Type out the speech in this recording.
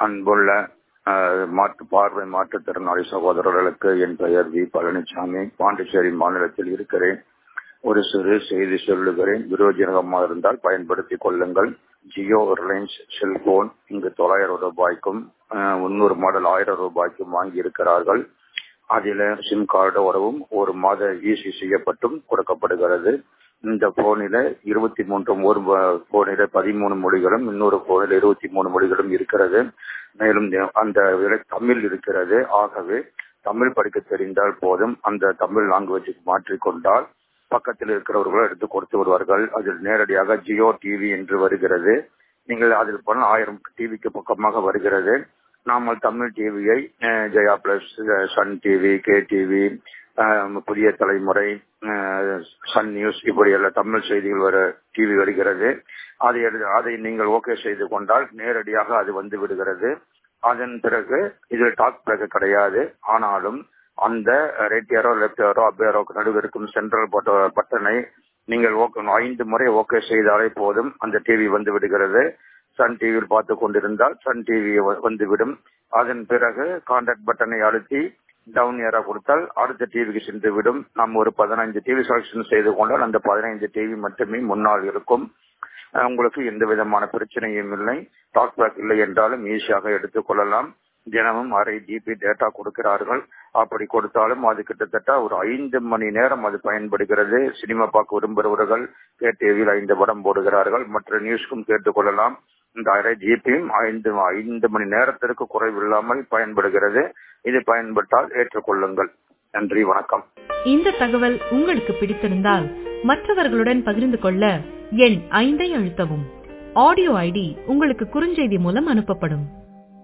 அன்புள்ள அஹ், மாற்று பார்வை மாற்றுத்திறனாளி சகோதரர்களுக்கு என் பெயர் வி பழனிசாமி பாண்டிச்சேரி மாநிலத்தில் இருக்கிறேன் ஒரு சிறு செய்தி சொல்லுகிறேன் விரோஜனகமாக இருந்தால் பயன்படுத்திக் கொள்ளுங்கள் ஜியோ ரிலையன்ஸ் செல்போன் இங்கு தொள்ளாயிரம் ரூபாய்க்கும் அஹ், முன்னூறு மாடல் ஆயிரம் ரூபாய்க்கும் வாங்கி இருக்கிறார்கள் அதில சிம் கார்டு உறவும் ஒரு மாத ஈசி செய்யப்பட்டும் கொடுக்கப்படுகிறது இந்த போனில இருபத்தி மூன்று ஒரு போனில பதிமூணு மொழிகளும் இன்னொரு போனில இருபத்தி மூணு மொழிகளும் இருக்கிறது மேலும் அந்த விலை தமிழ் இருக்கிறது ஆகவே தமிழ் படிக்க தெரிந்தால் போதும் அந்த தமிழ் லாங்குவேஜுக்கு மாற்றிக்கொண்டால் பக்கத்தில் இருக்கிறவர்கள் எடுத்து கொடுத்து வருவார்கள் அதில் நேரடியாக ஜியோ டிவி என்று வருகிறது நீங்கள் அதில் போனால் ஆயிரம் டிவிக்கு பக்கமாக வருகிறது நாமல் தமிழ் டிவியை அஹ், ஜெயா பிளஸ் அஹ், சன் டிவி கே டிவி அஹ், புதிய தலைமுறை அஹ், சன் நியூஸ் இப்படி எல்லாம் தமிழ் செய்திகள் வர டிவி வருகிறது அதை எடு- அதை நீங்கள் ஓகே செய்து கொண்டால் நேரடியாக அது வந்து விடுகிறது அதன் பிறகு இதில் டாக் பேக் கிடையாது ஆனாலும் அந்த right arrow left arrow up arrow நடுவில் இருக்கும் சென்ட்ரல் பட்டனை நீங்கள் ஓகே ஐந்து முறை ஓகே செய்தாலே போதும் அந்த டிவி வந்து விடுகிறது சன் டிவியில் பார்த்து கொண்டிருந்தால் சன் டிவி வந்துவிடும் அதன் பிறகு கான்டாக்ட் பட்டனை அழுத்தி டவுன் ஏரா கொடுத்தால் அடுத்த டிவிக்கு சென்று விடும் நாம் ஒரு பதினைந்து டிவி செலக்ஷன் செய்து கொண்டால் அந்த பதினைந்து டிவி மட்டுமே முன்னால் இருக்கும் அஹ் உங்களுக்கு எந்த விதமான பிரச்சனையும் இல்லை டாக் பேக் இல்லை என்றாலும் ஈஸியாக எடுத்துக் கொள்ளலாம் தினமும் அரை ஜிபி டேட்டா கொடுக்கிறார்கள் அப்படி கொடுத்தாலும் அது கிட்டத்தட்ட ஒரு ஐந்து மணி நேரம் அது பயன்படுகிறது சினிமா பார்க்க விரும்புகிறவர்கள் கே டிவியில் ஐந்து படம் போடுகிறார்கள் மற்ற நியூஸ்க்கும் கேட்டுக்கொள்ளலாம் இந்த அரை ஜிபியும் ஐந்து ஐந்து மணி நேரத்திற்கு குறைவில்லாமல் பயன்படுகிறது இது பயன்பட்டால் ஏற்றுக்கொள்ளுங்கள் நன்றி வணக்கம் இந்த தகவல் உங்களுக்கு பிடித்திருந்தால் மற்றவர்களுடன் பகிர்ந்து கொள்ள எண் ஐந்தை அழுத்தவும் ஆடியோ ஐடி உங்களுக்கு குறுஞ்செய்தி மூலம் அனுப்பப்படும்